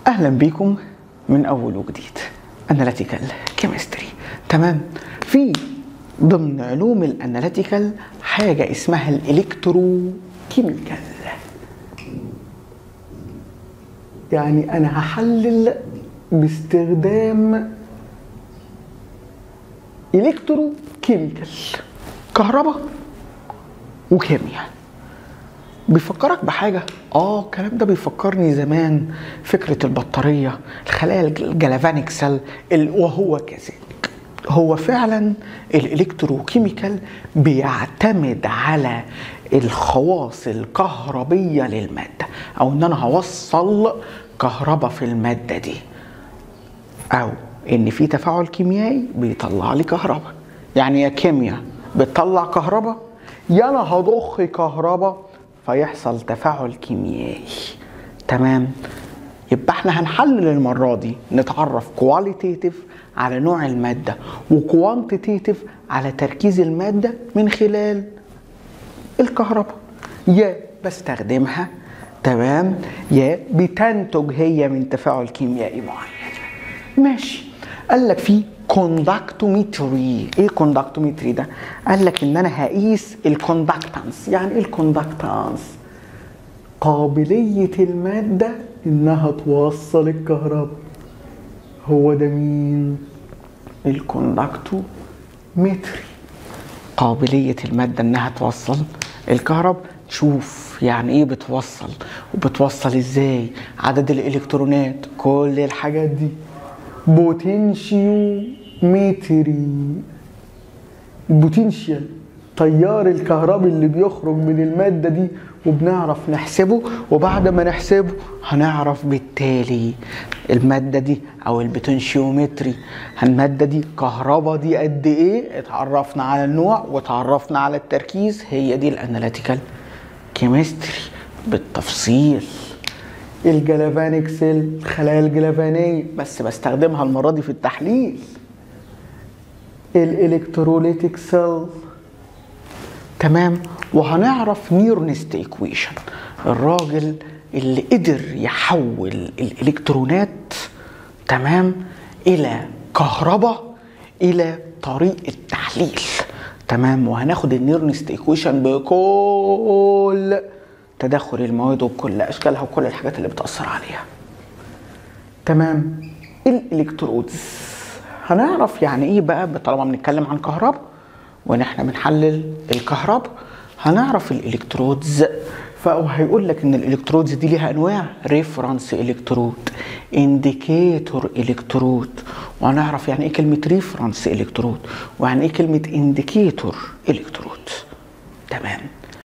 اهلا بيكم من اول وجديد اناليتيكال كيمستري تمام في ضمن علوم الاناليتيكال حاجه اسمها الالكترو كيميكال يعني انا هحلل باستخدام الكترو كيميكال كهرباء وكيمياء بيفكرك بحاجة اه الكلام ده بيفكرني زمان فكرة البطارية الخلايا الجلافانيك سيل وهو كذلك هو فعلا الالكتروكيميكال بيعتمد على الخواص الكهربية للمادة او ان انا هوصل كهرباء في المادة دي او ان في تفاعل كيميائي بيطلع لي كهرباء يعني يا كيمياء بتطلع كهرباء يا انا هضخ كهرباء فيحصل تفاعل كيميائي تمام يبقى احنا هنحلل المرة دي نتعرف كواليتيتيف على نوع المادة وكوانتيتيف على تركيز المادة من خلال الكهرباء يا بستخدمها تمام يا بتنتج هي من تفاعل كيميائي معين ماشي قال لك في كوندكتومتري ايه كوندكتومتري ده قال لك ان انا هقيس الكوندكتنس يعني ايه الكوندكتنس قابلية المادة انها توصل الكهرباء هو ده مين الكوندكتومتري قابلية المادة انها توصل الكهرباء شوف يعني ايه بتوصل وبتوصل ازاي عدد الالكترونات كل الحاجات دي بوتنشيومتري البوتنشيال تيار الكهربي اللي بيخرج من المادة دي وبنعرف نحسبه وبعد ما نحسبه هنعرف بالتالي المادة دي أو البوتنشيومتري المادة دي كهرباء دي قد إيه اتعرفنا على النوع وتعرفنا على التركيز هي دي الأناليتيكال كيمستري بالتفصيل الجلافانيك سيل الخلايا الجلافانية بس بستخدمها المرة دي في التحليل الالكتروليتيك سيل تمام وهنعرف نيرنست ايكويشن الراجل اللي قدر يحول الالكترونات تمام الى كهرباء الى طريق التحليل تمام وهناخد النيرنست ايكويشن بكل تدخل المواد وكل اشكالها وكل الحاجات اللي بتاثر عليها تمام الالكترودز هنعرف يعني ايه بقى طالما بنتكلم عن كهرباء وان احنا بنحلل الكهرباء هنعرف الالكترودز فهيقول لك ان الالكترودز دي ليها انواع ريفرنس الكترود انديكيتور الكترود وهنعرف يعني ايه كلمه ريفرنس الكترود ويعني ايه كلمه انديكيتور الكترود تمام